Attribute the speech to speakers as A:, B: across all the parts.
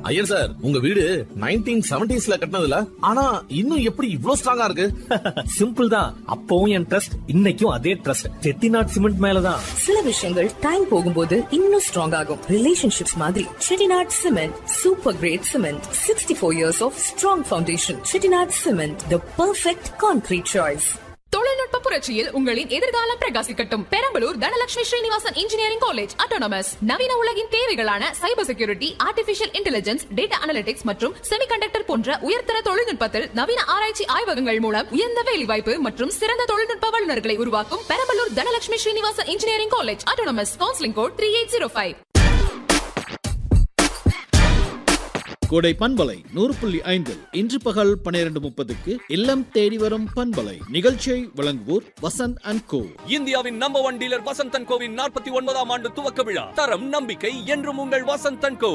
A: Iyer sir உங்க வீடு nineteen செவன்டிஸ்ல கட்டினதுல ஆனா இன்னும் எப்படி இவ்ளோ ஸ்ட்ராங்கா இருக்கு
B: சிம்பிள் தான் அப்பவும் என் ட்ரஸ்ட் இன்னைக்கும் அதே ட்ரஸ்ட் செட்டிநாட் சிமெண்ட் மேலதான்
C: சில விஷயங்கள் டைம் போகும்போது இன்னும் ஸ்ட்ராங் ஆகும் ரிலேஷன்ஷிப்ஸ் மாதிரி Chettinad cement super great cement sixty four years of strong foundation Chettinad cement the perfect concrete choice
D: தொழில்நுட்ப புரட்சியில் உங்களின் எதிர்காலம் பிரகாசிக்கட்டும் Perambalur Dhanalakshmi Srinivasan engineering college autonomous நவீன உலகின் தேவைகளான cyber security artificial intelligence data analytics மற்றும் செமிகண்டக்டர் போன்ற உயர்தர தொழில்நுட்பத்தில் நவீன ஆராய்ச்சி ஆய்வகங்கள் மூலம் உயர்ந்த வேலைவாய்ப்பு மற்றும் சிறந்த தொழில்நுட்ப வல்லுநர்களை உருவாக்கும் Perambalur Dhanalakshmi Srinivasan engineering college autonomous counselling code three eight zero five
E: கோடை பண்பலை நூறு புள்ளி ஐந்தில் இன்று பகல் பன்னிரண்டு முப்பதுக்கு இல்லம் தேடி வரும் பண்பலை நிகழ்ச்சியை வழங்குவோர் வசந்த் அண்ட் கோ
F: இந்தியாவின் நம்பர் ஒன் டீலர் வசந்தன் கோவின் நாற்பத்தி ஒன்பதாம் ஆண்டு துவக்க விழா தரம் நம்பிக்கை என்றும் உங்கள் வசந்தன் கோ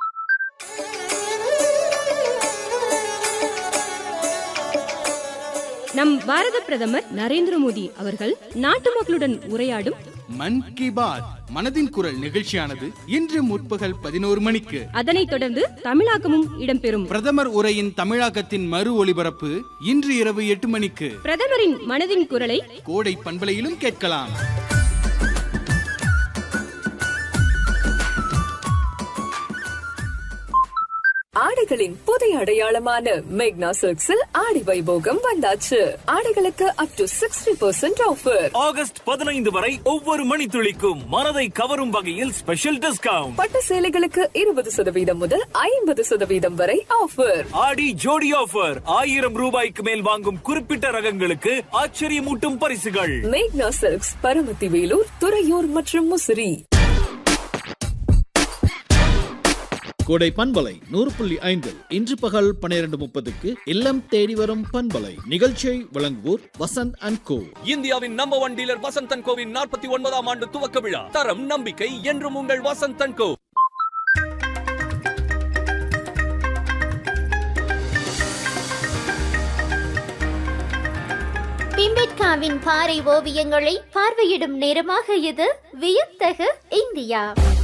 G: நம் பாரத பிரதமர் நரேந்திர மோடி அவர்கள் நாட்டு மக்களுடன் உரையாடும்
H: மன் கி பாத் மனதின் குரல் நிகழ்ச்சியானது இன்று முற்பகல் பதினோரு மணிக்கு
G: அதனைத் தொடர்ந்து தமிழாக்கமும் இடம்பெறும்
H: பிரதமர் உரையின் தமிழாக்கத்தின் மறு ஒளிபரப்பு இன்று இரவு எட்டு மணிக்கு
G: பிரதமரின் மனதின் குரலை
H: கோடை பண்பலையிலும் கேட்கலாம்
C: ஆடைகளின் புதிய அடையாளமான மேக்னா சில்க்ஸில் ஆடி வைபோகம் வந்தாச்சு ஆடைகளுக்கு up to sixty percent offer
I: August பதினைந்து வரை ஒவ்வொரு மணித்துளிக்கும் மனதை கவரும் வகையில் ஸ்பெஷல் டிஸ்கவுண்ட்
C: பட்டு சேலைகளுக்கு இருபது சதவீதம் முதல் ஐம்பது சதவீதம் வரை ஆஃபர்
I: ஆடி ஜோடி ஆஃபர் ஆயிரம் ரூபாய்க்கு மேல் வாங்கும் குறிப்பிட்ட ரகங்களுக்கு ஆச்சரியமூட்டும் பரிசுகள்
C: மேக்னா சில்க்ஸ் பரமத்தி வேலூர் துறையூர் மற்றும் முசிறி
E: கோடை பண்பலை நூறு புள்ளி ஐந்தில் இன்று பகல் பன்னிரண்டு முப்பதுக்கு இல்லம் தேடி வரும் பண்பலை நிகழ்ச்சியை வழங்குவோர் வசந்த் அண்ட் கோ
F: இந்தியாவின் நம்பர் ஒன் டீலர் வசந்தன் கோவின் நாற்பத்தி ஒன்பதாம் ஆண்டு துவக்க விழா தரம் நம்பிக்கை என்றும் உங்கள் வசந்தன் கோ
J: பிம்பெட்காவின் பாறை ஓவியங்களை பார்வையிடும் நேரமாக இது வியத்தகு இந்தியா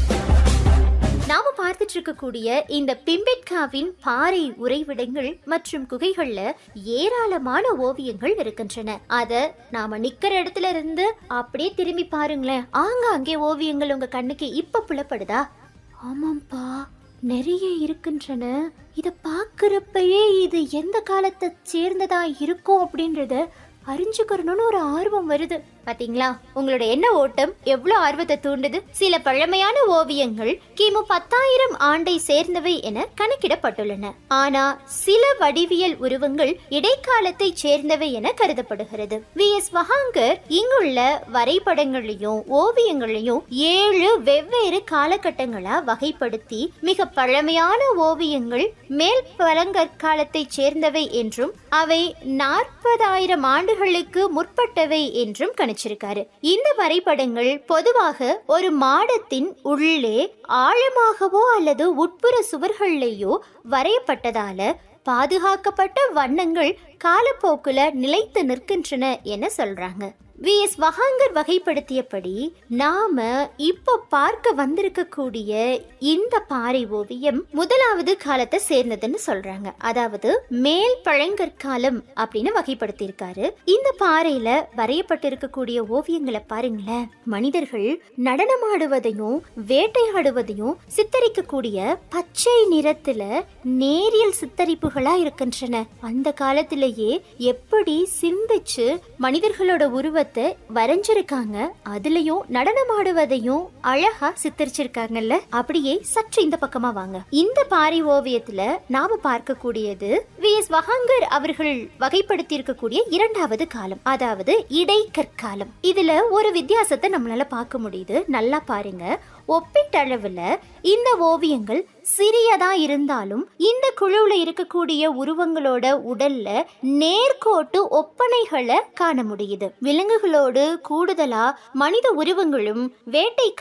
J: நாம பார்த்துட்டு இருக்கக்கூடிய இந்த பிம்பெட்காவின் பாறை உறைவிடங்கள் மற்றும் குகைகள்ல ஏராளமான ஓவியங்கள் இருக்கின்றன அத நாம நிக்கிற இடத்துல இருந்து அப்படியே திரும்பி பாருங்களேன் ஆங்காங்கே ஓவியங்கள் உங்க கண்ணுக்கு இப்ப புலப்படுதா ஆமாம்பா நிறைய இருக்கின்றன இத பாக்குறப்பயே இது எந்த காலத்தை சேர்ந்ததா இருக்கும் அப்படின்றத அறிஞ்சுக்கணும்னு ஒரு ஆர்வம் வருது பாத்தீங்களா உங்களோட என்ன ஓட்டம் எவ்வளவு ஆர்வத்தை தூண்டுது சில பழமையான ஓவியங்கள் கிமு பத்தாயிரம் ஆண்டை சேர்ந்தவை என கணக்கிடப்பட்டுள்ளன ஆனா சில வடிவியல் உருவங்கள் இடைக்காலத்தை சேர்ந்தவை என கருதப்படுகிறது வி எஸ் வஹாங்கர் இங்குள்ள வரைபடங்களையும் ஓவியங்களையும் ஏழு வெவ்வேறு காலகட்டங்களா வகைப்படுத்தி மிக பழமையான ஓவியங்கள் மேல் பழங்கற்காலத்தை சேர்ந்தவை என்றும் அவை நாற்பதாயிரம் ஆண்டுகளுக்கு முற்பட்டவை என்றும் கணிச்சிருக்காரு இந்த வரைபடங்கள் பொதுவாக ஒரு மாடத்தின் உள்ளே ஆழமாகவோ அல்லது உட்புற சுவர்கள்லேயோ வரையப்பட்டதால பாதுகாக்கப்பட்ட வண்ணங்கள் காலப்போக்குல நிலைத்து நிற்கின்றன என சொல்றாங்க வி எஸ் வஹாங்கர் வகைப்படுத்தியபடி நாம இப்போ பார்க்க வந்திருக்கக்கூடிய இந்த பாறை ஓவியம் முதலாவது காலத்தை சேர்ந்ததுன்னு சொல்றாங்க அதாவது மேல் பழங்கற்காலம் அப்படின்னு வகைப்படுத்தியிருக்காரு இந்த பாறையில வரையப்பட்டிருக்கக்கூடிய ஓவியங்களை பாருங்களேன் மனிதர்கள் நடனமாடுவதையும் வேட்டையாடுவதையும் சித்தரிக்கக்கூடிய பச்சை நிறத்துல நேரியல் சித்தரிப்புகளா இருக்கின்றன அந்த காலத்திலேயே எப்படி சிந்திச்சு மனிதர்களோட உருவத்தை வரைஞ்சிருக்காங்க அதுலயும் நடனமாடுவதையும் அழகா சித்தரிச்சிருக்காங்கல்ல அப்படியே சற்று இந்த பக்கமா வாங்க இந்த பாறை ஓவியத்துல நாம பார்க்கக்கூடியது வி எஸ் வஹாங்கர் அவர்கள் வகைப்படுத்தி இருக்கக்கூடிய இரண்டாவது காலம் அதாவது இடைக்கற்காலம் இதுல ஒரு வித்தியாசத்தை நம்மளால பார்க்க முடியுது நல்லா பாருங்க ஒப்பீட்டளவுல இந்த ஓவியங்கள் சிறியதா இருந்தாலும் இந்த குழுவுல இருக்கக்கூடிய உருவங்களோட உடல்ல நேர்கோட்டு ஒப்பனைகளை காண முடியுது விலங்குகளோடு கூடுதலா மனித உருவங்களும் வேட்டை